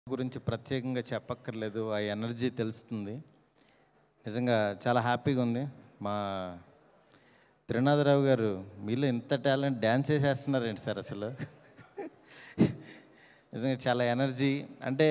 గురించి ప్రత్యేకంగా చెప్పక్కర్లేదు ఆ ఎనర్జీ తెలుస్తుంది నిజంగా చాలా హ్యాపీగా ఉంది మా త్రినాథరావు గారు మీలో ఇంత టాలెంట్ డ్యాన్స్ వేసేస్తున్నారేంటి సార్ అసలు నిజంగా చాలా ఎనర్జీ అంటే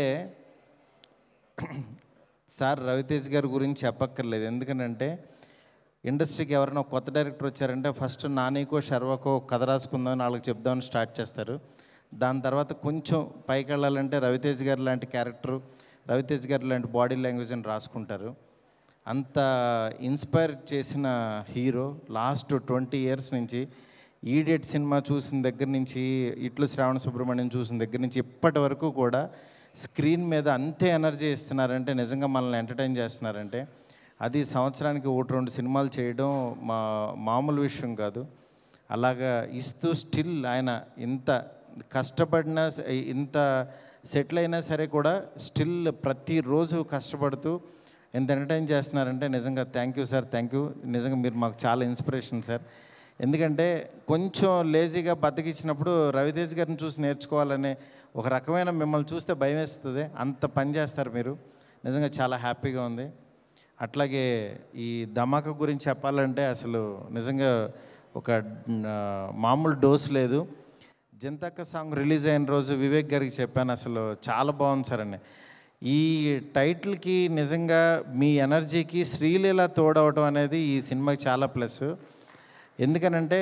సార్ రవితేజ్ గారి గురించి చెప్పక్కర్లేదు ఎందుకంటే ఇండస్ట్రీకి ఎవరైనా కొత్త డైరెక్టర్ వచ్చారంటే ఫస్ట్ నానికో శర్వకో కథ రాసుకుందామని వాళ్ళకి చెప్దామని స్టార్ట్ చేస్తారు దాని తర్వాత కొంచెం పైకి వెళ్ళాలంటే రవితేజ్ గారు లాంటి క్యారెక్టరు రవితేజ్ గారు లాంటి బాడీ లాంగ్వేజ్ అని రాసుకుంటారు అంత ఇన్స్పైర్ చేసిన హీరో లాస్ట్ ట్వంటీ ఇయర్స్ నుంచి ఈడియట్ సినిమా చూసిన దగ్గర నుంచి ఇట్లు శ్రావణ సుబ్రహ్మణ్యం చూసిన దగ్గర నుంచి ఇప్పటి వరకు కూడా స్క్రీన్ మీద అంతే ఎనర్జీ ఇస్తున్నారంటే నిజంగా మనల్ని ఎంటర్టైన్ చేస్తున్నారంటే అది సంవత్సరానికి ఒకటి రెండు సినిమాలు చేయడం మా మామూలు విషయం కాదు అలాగా ఇస్తూ స్టిల్ ఆయన ఇంత కష్టపడినా స- ఇంత సెటిల్ అయినా సరే కూడా స్టిల్ ప్రతిరోజు కష్టపడుతూ ఎంత ఎంటర్టైన్ చేస్తున్నారంటే నిజంగా thank you sir thank you నిజంగా మీరు మాకు చాలా ఇన్స్పిరేషన్ సార్ ఎందుకంటే కొంచెం లేజీగా బతికిచ్చినప్పుడు రవితేజ్ గారిని చూసి నేర్చుకోవాలనే ఒక రకమైన మిమ్మల్ని చూస్తే భయం వేస్తుంది అంత పని చేస్తారు మీరు నిజంగా చాలా హ్యాపీగా ఉంది అట్లాగే ఈ ధమాకా గురించి చెప్పాలంటే అసలు నిజంగా ఒక ఆ, మామూలు డోస్ లేదు జంతక్క సాంగ్ రిలీజ్ అయిన రోజు వివేక్ గారికి చెప్పాను అసలు చాలా బాగుంది సార్ అని ఈ టైటిల్కి నిజంగా మీ ఎనర్జీకి శ్రీలీల తోడవటం అనేది ఈ సినిమాకి చాలా ప్లస్ ఎందుకనంటే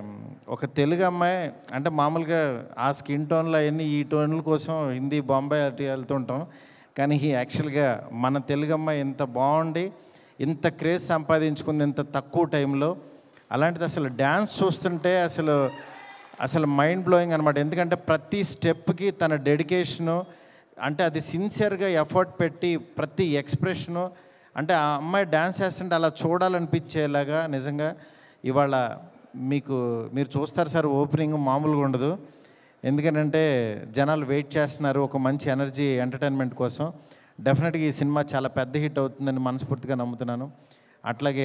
ఒక తెలుగు అమ్మాయి అంటే మామూలుగా ఆ స్కిన్ టోన్లు అవన్నీ ఈ టోన్ల కోసం హిందీ బాంబే అటు వెళ్తుంటాం కానీ ఈ యాక్చువల్గా మన తెలుగు అమ్మాయి ఇంత బాగుండి ఇంత క్రేజ్ సంపాదించుకుంది ఇంత తక్కువ టైంలో అలాంటిది అసలు డ్యాన్స్ చూస్తుంటే అసలు అసలు మైండ్ బ్లోయింగ్ అనమాట ఎందుకంటే ప్రతి స్టెప్కి తన డెడికేషను అంటే అది సిన్సియర్గా ఎఫర్ట్ పెట్టి ప్రతి ఎక్స్ప్రెషను అంటే ఆ అమ్మాయి డ్యాన్స్ చేస్తుంటే అలా చూడాలనిపించేలాగా నిజంగా ఇవాళ మీకు మీరు చూస్తారు సార్ ఓపెనింగ్ మామూలుగా ఉండదు ఎందుకంటే జనాలు వెయిట్ చేస్తున్నారు ఒక మంచి ఎనర్జీ ఎంటర్టైన్మెంట్ కోసం డెఫినెట్గా ఈ సినిమా చాలా పెద్ద హిట్ అవుతుందని మనస్ఫూర్తిగా నమ్ముతున్నాను అట్లాగే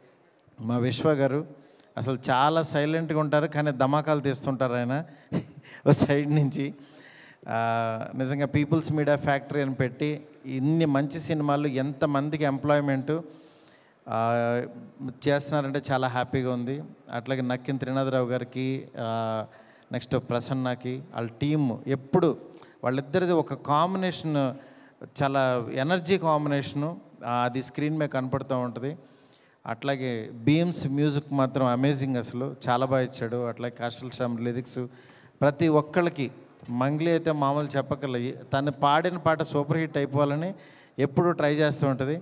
మా విశ్వ గారు అసలు చాలా సైలెంట్గా ఉంటారు కానీ ధమాకాలు తీస్తుంటారు ఆయన ఓ సైడ్ నుంచి ఆ, నిజంగా పీపుల్స్ మీడియా ఫ్యాక్టరీ అని పెట్టి ఇన్ని మంచి సినిమాలు ఎంతమందికి ఎంప్లాయ్మెంటు చేస్తున్నారంటే చాలా హ్యాపీగా ఉంది అట్లాగే నక్కిన త్రినాథరావు గారికి నెక్స్ట్ ప్రసన్నకి వాళ్ళ టీమ్ ఎప్పుడు వాళ్ళిద్దరిది ఒక కాంబినేషన్ చాలా ఎనర్జీ కాంబినేషను అది స్క్రీన్ మీద కనపడుతూ ఉంటుంది అట్లాగే బీమ్స్ మ్యూజిక్ మాత్రం అమేజింగ్ అసలు చాలా బాగా ఇచ్చాడు అట్లాగే కాస్టల్ శ్యామ్ లిరిక్స్ ప్రతి ఒక్కళ్ళకి మంగ్లీ అయితే మామూలు చెప్పగల తను పాడిన పాట సూపర్ హిట్ అయిపోవాలని ఎప్పుడూ ట్రై చేస్తూ ఉంటుంది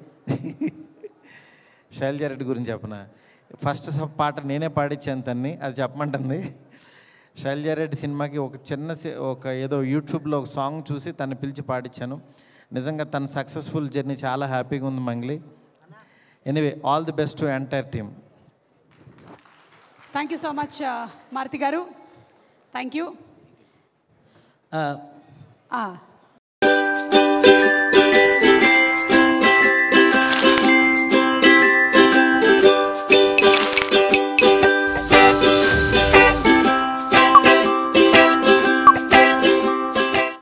శైలజారెడ్డి గురించి చెప్పన ఫస్ట్ స- పాట నేనే పాడించాను తన్ని అది చెప్పమంటుంది శైలజారెడ్డి సినిమాకి ఒక చిన్న సి- ఒక ఏదో యూట్యూబ్లో ఒక సాంగ్ చూసి తను పిలిచి పాడించాను నిజంగా తన సక్సెస్ఫుల్ జర్నీ చాలా హ్యాపీగా ఉంది Mangli anyway all the best to entire team thank you so much Maruti garu thank you ఆ,